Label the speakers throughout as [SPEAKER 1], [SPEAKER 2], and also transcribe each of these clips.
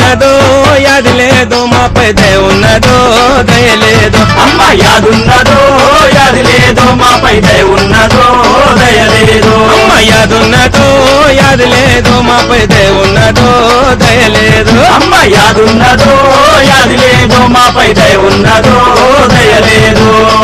[SPEAKER 1] యాదున్నదో యాది లేదు మాపై దయ ఉన్నదో దయ లేదు
[SPEAKER 2] అమ్మ యాదున్నదో యాది లేదో మాపై దయ ఉన్నదో దయ లేదు
[SPEAKER 1] అమ్మ యాదున్నదో యాది లేదు మాపై దయ ఉన్నదో దయ లేదు
[SPEAKER 2] అమ్మ యాదున్నదో యాది లేదో మాపై దయ ఉన్నదో దయ లేదు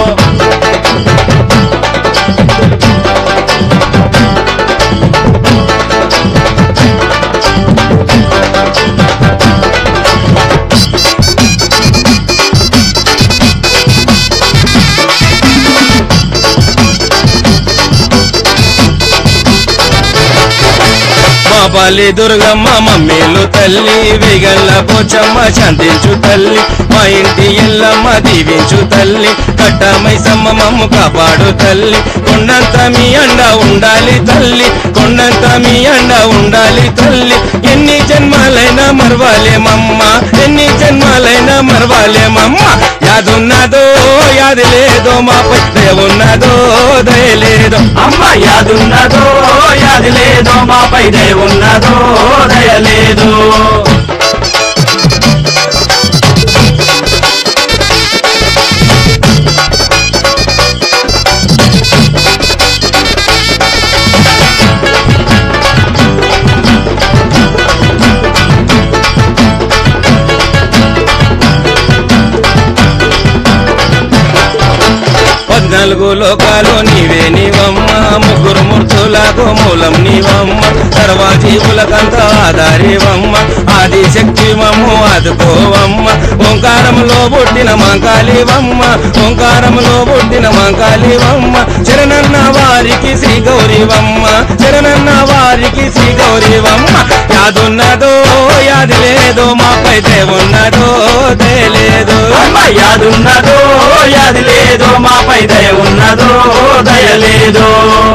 [SPEAKER 1] మా పల్లి దుర్గమ్మ మమ్మీలు తల్లి విగల్ల పోచమ్మ శాంతించు తల్లి మా ఇంటి ఎల్లమ్మ దీవించు తల్లి కట్టమై సమ్మ మమ్ము కాపాడు తల్లి కొండంత మీ అండ ఉండాలి తల్లి కొండంత మీ అండ ఉండాలి తల్లి ఎన్ని జన్మాలైనా మరవాలేమమ్మ ఎన్ని జన్మాలైనా మరవాలేమమ్మ యాదున్నదో యాది లేదో మాపై దయ ఉన్నదో దయ లేదో
[SPEAKER 2] అమ్మ యాదున్నదో యాది లేదో మాపై దయ ఉన్నదో దయ లేదు
[SPEAKER 1] పద్నాలుగు లోకాలు నీవే నీవమ్మ ముగ్గురు మూర్తులకు మూలం నీవమ్మ సర్వజీవులకంత ఆధారివమ్మ ఆది శక్తి మమ్ము ఆదుకోవమ్మ ఓంకారములో పుట్టిన మంకాళివమ్మ ఓంకారములో పుట్టిన మంకాళివమ్మ శరణన్న వారికి శ్రీ గౌరీవమ్మ శరణన్న వారికి శ్రీ గౌరీవమ్మ యాదున్నదో యాది లేదో మాపై దేవున్నదో దయలేదు
[SPEAKER 2] అమ్మ యాదున్నదో యాది లేదో మాపై దయ ఉన్నదో దయ లేదు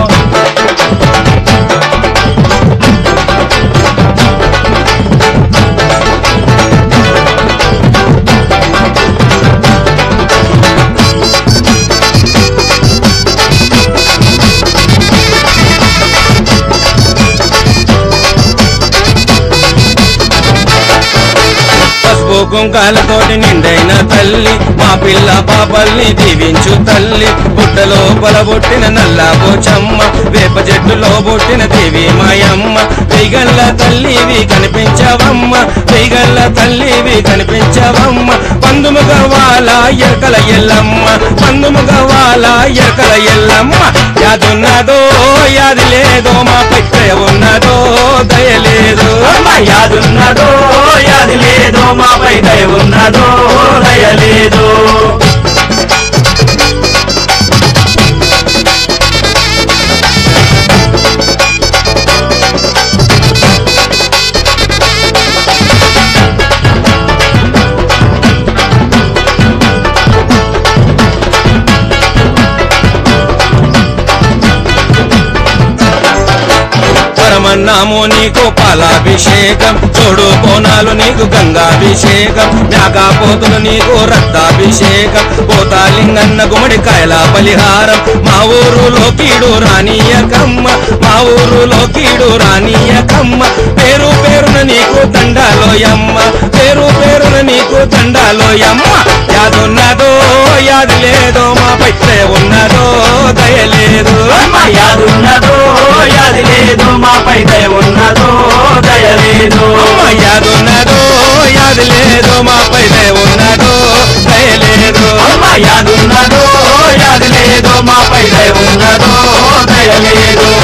[SPEAKER 1] పసుపు కుంకాలతోటి నిండైన తల్లి మా పిల్ల పాపల్ని దీవించు తల్లి పుట్టలో పొలబొట్టిన నల్ల పోచమ్మ వేప చెట్టులో పుట్టిన దేవి మాయమ్మ వెయ్యగల్ల తల్లివి కనిపించవమ్మ వెయ్యగల్ల తల్లివి కనిపించవమ్మ పందుముగ వాల ఎరకల ఎల్లమ్మ పందుముగ వాల ఎరకల ఎల్లమ్మ యాదున్నదో యాది లేదో మా దయ ఉన్నదో దయ లేదు
[SPEAKER 2] అమ్మ యాదున్నదో యాది లేదో మాపై దయ ఉన్నదో దయ లేదు
[SPEAKER 1] పరమన్నాము నీకు పాలాభిషేకం చూడు కోనాలు నీకు గంగాభిషేకం మేకపోతులు నీకు రక్తాభిషేకం పోతాలింగన్న గుమ్మడి కాయల బలిహారం మా ఊరులో కీడు రానియకమ్మ మా ఊరులో కీడు రానియకమ్మ పేరు పేరున నీకు దండాలోయమ్మ పేరు పేరున నీకు దండాలోయమ్మ యాదున్నదో యాది లేదో మాపై దయ ఉన్నదో దయ లేదు
[SPEAKER 2] అమ్మ యాదున్నదో యాది లేదో మాపై దయ ఉన్నదో దయ లేదు
[SPEAKER 1] అమ్మ యాదున్నదో యాది లేదో మాపై దయ ఉన్నదో దయ లేదు
[SPEAKER 2] అమ్మ యాదున్నదో యాది లేదో మాపై దయ ఉన్నదో దయ లేదు